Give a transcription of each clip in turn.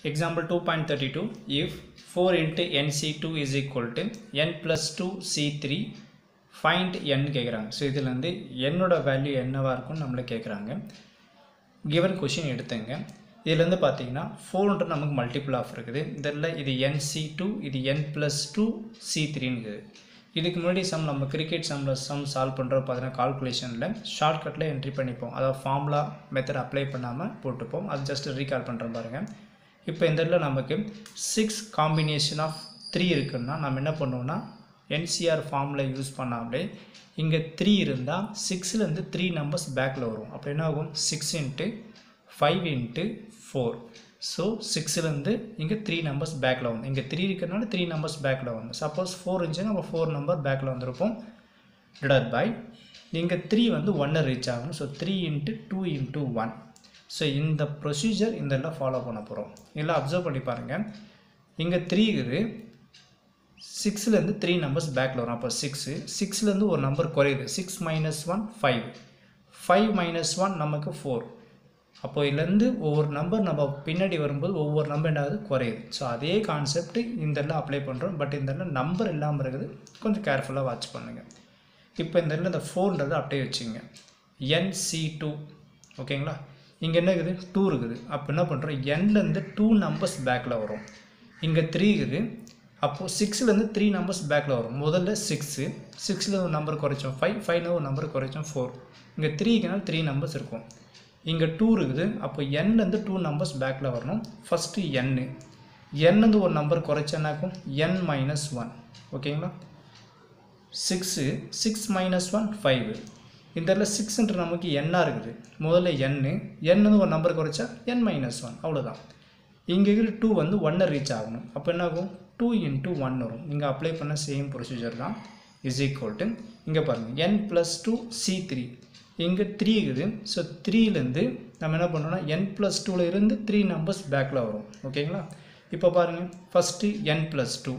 Example 2.32 if 4 into nc2 is equal to n plus 2 c3 find n கேட்குறாங்க so இதில் வந்து என்னோட value என்னவாக இருக்கும்னு நம்மளை கேட்குறாங்க கிவன் கொஷின் எடுத்துங்க இதுலேருந்து பார்த்தீங்கன்னா ஃபோர்ன்ற நமக்கு மல்டிபிள் ஆஃப் இருக்குது இதில் இது என் சி டூ இது என் ப்ளஸ் டூ சி த்ரீன்னு இதுக்கு முன்னாடி சம் நம்ம கிரிக்கெட் சம்மில் சம் சால்வ் பண்ணுற பார்த்தீங்கன்னா கால்குலேஷனில் ஷார்ட்கட்டில் என்ட்ரி பண்ணிப்போம் அதாவது ஃபார்முலா மெத்தட் அப்ளை பண்ணாமல் போட்டுப்போம் அது ஜஸ்ட் ரீகால் பண்ணுறோம் பாருங்கள் இப்போ இந்த இடத்துல நமக்கு சிக்ஸ் காம்பினேஷன் ஆஃப் த்ரீ இருக்குன்னா நம்ம என்ன பண்ணுவோம்னா என்சிஆர் ஃபார்மில் யூஸ் பண்ணாமலே இங்கே த்ரீ இருந்தால் சிக்ஸ்லேருந்து த்ரீ நம்பர்ஸ் பேக்கில் வரும் அப்போ என்ன ஆகும் six into five into four so சிக்ஸ்லேருந்து இங்கே த்ரீ நம்பர்ஸ் பேக்கில் வந்து இங்கே த்ரீ இருக்கிறனால த்ரீ நம்பர்ஸ் பேக்கில் வந்து சப்போஸ் ஃபோர் இருந்துச்சுன்னா நம்ம ஃபோர் நம்பர் பேக்கில் வந்திருப்போம் டிவைட் பை இங்கே த்ரீ வந்து ஒன்னை ரீச் ஆகணும் so three into two into one so இந்த ப்ரொசீஜர் இந்த எல்லாம் ஃபாலோ பண்ண போகிறோம் எல்லாம் அப்சர்வ் பண்ணி பாருங்கள் இங்கே த்ரீ இருக்குது சிக்ஸ்லேருந்து த்ரீ நம்பர்ஸ் பேக்கில் வரும் அப்போ சிக்ஸு சிக்ஸ்லேருந்து ஒரு நம்பர் குறையுது six minus one five five minus one நமக்கு ஃபோர் அப்போ இதுலேருந்து ஒவ்வொரு நம்பர் நம்ம பின்னாடி வரும்போது ஒவ்வொரு நம்பர் என்னாவது குறையுது ஸோ அதே கான்செப்ட் இந்த எல்லாம் அப்ளை பண்ணுறோம் பட் இந்த எல்லாம் நம்பர் இல்லாமல் இருக்குது கொஞ்சம் கேர்ஃபுல்லாக வாட்ச் பண்ணுங்கள் இப்போ இந்த இடத்துல இந்த ஃபோர்ன்றதை அப்படியே வச்சுங்க என்சி டூ ஓகேங்களா இங்கே என்ன இருக்குது டூ இருக்குது அப்போ என்ன பண்ணுறோம் என்லேருந்து டூ நம்பர்ஸ் பேக்கில் வரும் இங்கே த்ரீ இருக்குது அப்போது சிக்ஸ்லேருந்து த்ரீ நம்பர்ஸ் பேக்கில் வரும் முதல்ல சிக்ஸு சிக்ஸில் ஒரு நம்பர் குறைச்சோம் ஃபைவ் ஃபைவ்ல ஒரு நம்பர் குறைச்சோம் ஃபோர் இங்கே த்ரீக்குனால த்ரீ நம்பர்ஸ் இருக்கும் இங்கே டூ இருக்குது அப்போ என்லேருந்து டூ நம்பர்ஸ் பேக்கில் வரணும் ஃபஸ்ட்டு என்னு என்லேருந்து ஒரு நம்பர் குறைச்சனாக்கும் என் மைனஸ் ஒன் ஓகேங்களா six six minus one five இந்த இடத்துல சிக்ஸ்ன்ற நமக்கு என்னாக இருக்குது முதல்ல என்னு என்னு ஒரு நம்பர் குறைச்சா என் மைனஸ் ஒன் அவ்வளோதான் இங்கே இருக்கிற டூ வந்து ஒன்னை ரீச் ஆகணும் அப்போ என்ன ஆகும் டூ இன்ட்டு ஒன் வரும் இங்கே அப்ளை பண்ண சேம் ப்ரொசீஜர் தான் இஸ் ஈக்குவல் டு இங்கே பாருங்கள் n plus two C three இங்கே த்ரீ இருக்குது ஸோ த்ரீலேருந்து நம்ம என்ன பண்ணோம்னா என் ப்ளஸ் டூவில் இருந்து த்ரீ நம்பர்ஸ் பேக்கில் வரும் ஓகேங்களா இப்போ பாருங்கள் ஃபஸ்ட்டு என் ப்ளஸ் டூ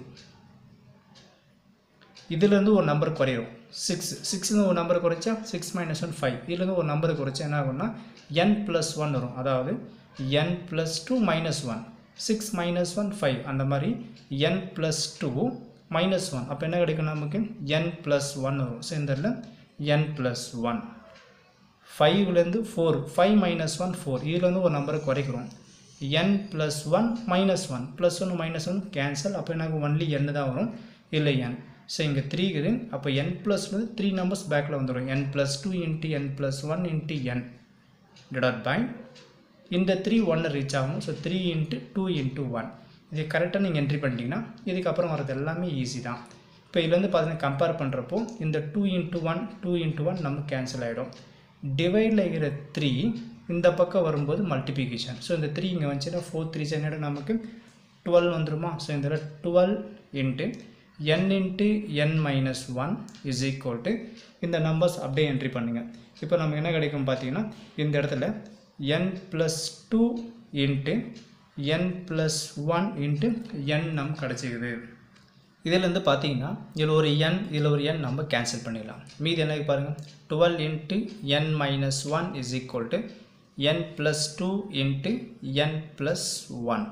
இதுலேருந்து ஒரு நம்பர் குறையும் சிக்ஸ் சிக்ஸ்லேருந்து ஒரு நம்பர் குறைச்சா சிக்ஸ் மைனஸ் ஒன் ஃபைவ் இதுலேருந்து ஒரு நம்பர் குறைச்சா என்ன ஆகும்னா என் ப்ளஸ் ஒன் வரும் அதாவது n plus two minus one six minus one five அந்த மாதிரி n plus two minus one அப்போ என்ன கிடைக்கும் நமக்கு என் ப்ளஸ் ஒன் வரும் ஸோ இந்த இடத்துல என் ப்ளஸ் ஒன் ஃபைவ்லேருந்து four five minus one four இதுலேருந்து ஒரு நம்பரை குறைக்கிறோம் n plus one minus one plus one minus one cancel அப்போ எனக்கு ஒன்லி என் தான் வரும் இல்லை என் ஸோ இங்கே த்ரீ இருக்குது அப்போ என் ப்ளஸ் வந்து த்ரீ நம்பர்ஸ் பேக்கில் வந்துடும் n plus two into n plus one into n divide by இந்த த்ரீ ஒன்னை ரீச் ஆகும் so three into two into one இது கரெக்டாக நீங்கள் என்ட்ரி பண்ணிட்டீங்கன்னா இதுக்கப்புறம் வரது எல்லாமே ஈஸி தான் இப்போ இதுலேருந்து பார்த்தீங்கன்னா கம்பேர் பண்ணுறப்போ இந்த two into one two into one நமக்கு கேன்சல் ஆகிடும் டிவைடில் இருக்கிற த்ரீ இந்த பக்கம் வரும்போது மல்டிபிகேஷன் ஸோ இந்த த்ரீ இங்கே வந்துச்சுன்னா ஃபோர் த்ரீ சென்னோட நமக்கு டுவெல் வந்துருமா ஸோ இந்த twelve into n into n minus one is equal to இந்த நம்பர்ஸ் அப்படியே என்ட்ரி பண்ணுங்கள் இப்போ நமக்கு என்ன கிடைக்கும் பார்த்தீங்கன்னா இந்த இடத்துல n plus two into n plus one into n நம் கிடச்சிக்குது இதிலேருந்து பார்த்தீங்கன்னா இதில் ஒரு என் இதில் ஒரு என் நம்ம கேன்சல் பண்ணிடலாம் மீதி என்ன பாருங்கள் twelve into n minus one is equal to n plus two into n plus one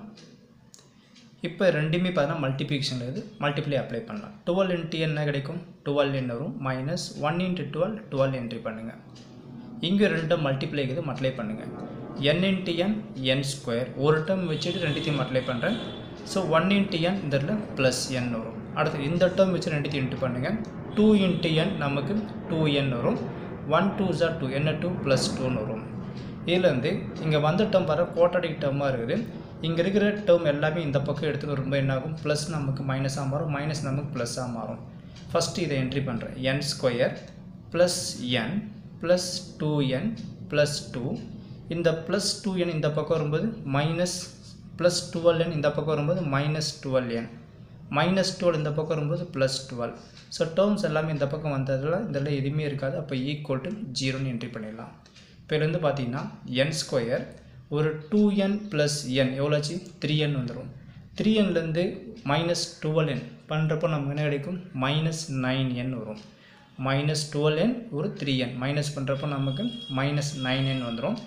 இப்போ ரெண்டுமே பார்த்தீங்கன்னா மல்டிபிகேஷன் இருக்குது மல்டிப்ளை அப்ளை பண்ணலாம் டுவெல் இன்ட்டு என்ன கிடைக்கும் டுவெல் என்ன வரும் minus one into twelve twelve entry பண்ணுங்கள் இங்கே ரெண்டு மல்டிப்ளை இருக்குது மல்டிப்ளை பண்ணுங்கள் n into n n square ஒரு டேர்ம் வச்சுட்டு ரெண்டுத்தையும் மல்டிப்ளை பண்ணுறேன் ஸோ ஒன் இன்ட்டு என் இந்த இடத்துல ப்ளஸ் என் வரும் அடுத்து இந்த டேர்ம் வச்சு ரெண்டுத்தையும் இன்ட்டு பண்ணுங்கள் டூ இன்ட்டு என் நமக்கு டூ என் வரும் ஒன் டூ ஜார் டூ என்ன டூ ப்ளஸ் டூன்னு வரும் இதுலேருந்து இங்கே வந்த டேர்ம் வர கோட்டடிக் டேர்மாக இருக்குது இங்கே இருக்கிற டேர்ம் எல்லாமே இந்த பக்கம் எடுத்துகிட்டு வரும்போது என்னாகும் ப்ளஸ் நமக்கு மைனஸாக மாறும் மைனஸ் நமக்கு ப்ளஸ்ஸாக மாறும் ஃபஸ்ட்டு இதை என்ட்ரி பண்ணுறேன் n square plus n plus two n plus two இந்த ப்ளஸ் டூ என் இந்த பக்கம் வரும்போது மைனஸ் ப்ளஸ் டுவெல் என் இந்த பக்கம் வரும்போது minus twelve n minus twelve இந்த பக்கம் வரும்போது ப்ளஸ் டுவெல் ஸோ டேர்ம்ஸ் எல்லாமே இந்த பக்கம் வந்ததில் இதெல்லாம் எதுவுமே இருக்காது அப்போ ஈக்குவல் டு ஜீரோன்னு என்ட்ரி பண்ணிடலாம் இப்போ இதுலேருந்து பார்த்தீங்கன்னா என் ஸ்கொயர் ஒரு டூ என் ப்ளஸ் என் எவ்வளோச்சு த்ரீ என் வந்துடும் த்ரீ என்லேருந்து மைனஸ் டுவெல் என் பண்ணுறப்போ நமக்கு என்ன கிடைக்கும் மைனஸ் நைன் என் வரும் மைனஸ் டுவெல் என் ஒரு த்ரீ என் மைனஸ் பண்ணுறப்போ நமக்கு மைனஸ் நைன் என் வந்துடும்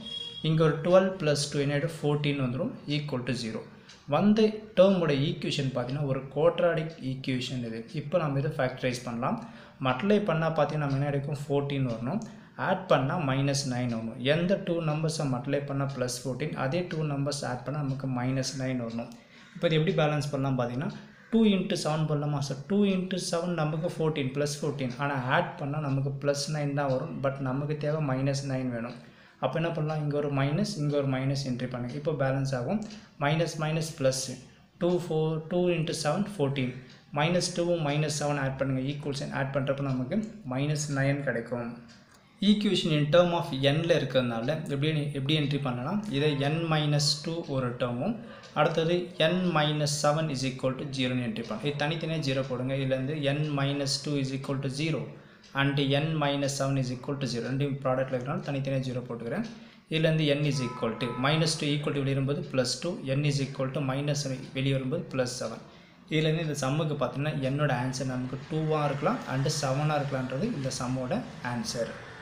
இங்கே ஒரு டுவெல் ப்ளஸ் டூ என்ன ஃபோர்டீன் வந்துடும் ஈக்குவல் டு ஜீரோ வந்த டேர்மோட ஈக்குவேஷன் பார்த்தீங்கன்னா ஒரு கோட்ராடிக் ஈக்குவேஷன் இது இப்போ நம்ம இதை ஃபேக்டரைஸ் பண்ணலாம் மல்டிப்ளை பண்ணால் பார்த்தீங்கன்னா நம்ம என்ன கிடைக்கும் ஃபோர்டீன் வரணும் ஆட் பண்ணால் மைனஸ் நைன் வரணும் எந்த டூ நம்பர்ஸை மல்டிப்ளை பண்ணால் ப்ளஸ் ஃபோர்டீன் அதே டூ நம்பர்ஸ் ஆட் பண்ணால் நமக்கு மைனஸ் நைன் வரணும் இப்போ இது எப்படி பேலன்ஸ் பண்ணலாம் பார்த்தீங்கன்னா டூ இன்ட்டு செவன் பண்ணலாமா சார் டூ இன்ட்டு செவன் நமக்கு ஃபோர்டீன் ப்ளஸ் ஃபோர்டீன் ஆனால் ஆட் பண்ணால் நமக்கு ப்ளஸ் நைன் தான் வரும் பட் நமக்கு தேவை மைனஸ் நைன் வேணும் அப்போ என்ன பண்ணலாம் இங்கே ஒரு மைனஸ் இங்கே ஒரு மைனஸ் என்ட்ரி பண்ணுங்க இப்போ பேலன்ஸ் ஆகும் minus minus plus two four two into seven fourteen minus டூவும் மைனஸ் செவன் ஆட் பண்ணுங்கள் ஈக்குவல்ஸ் ஆட் பண்ணுறப்ப நமக்கு மைனஸ் நைன் கிடைக்கும் ஈக்குவேஷன் இன் டேர்ம் ஆஃப் எண்ணில் இருக்கிறதுனால எப்படி எப்படி என்ட்ரி பண்ணலாம் இதை என் மைனஸ் டூ ஒரு டேர்மும் அடுத்தது n minus seven is equal to ஜீரோன்னு என்ட்ரி பண்ணலாம் இது தனித்தனியாக ஜீரோ போடுங்க இதுலேருந்து n minus two is equal to zero and n minus seven is equal to zero ரெண்டு ப்ராடக்ட்டில் இருக்கிறனால தனித்தனியாக ஜீரோ போட்டுக்கிறேன் இதுலேருந்து n is equal to minus two equal to வெளியே வரும்போது plus two n is equal to minus வெளியே வரும்போது ப்ளஸ் செவன் இதுலேருந்து இந்த சம்முக்கு பார்த்தீங்கன்னா என்னோட ஆன்சர் நமக்கு டூவாக இருக்கலாம் அண்டு செவனாக இருக்கலான்றது இந்த சம்மோட ஆன்சர்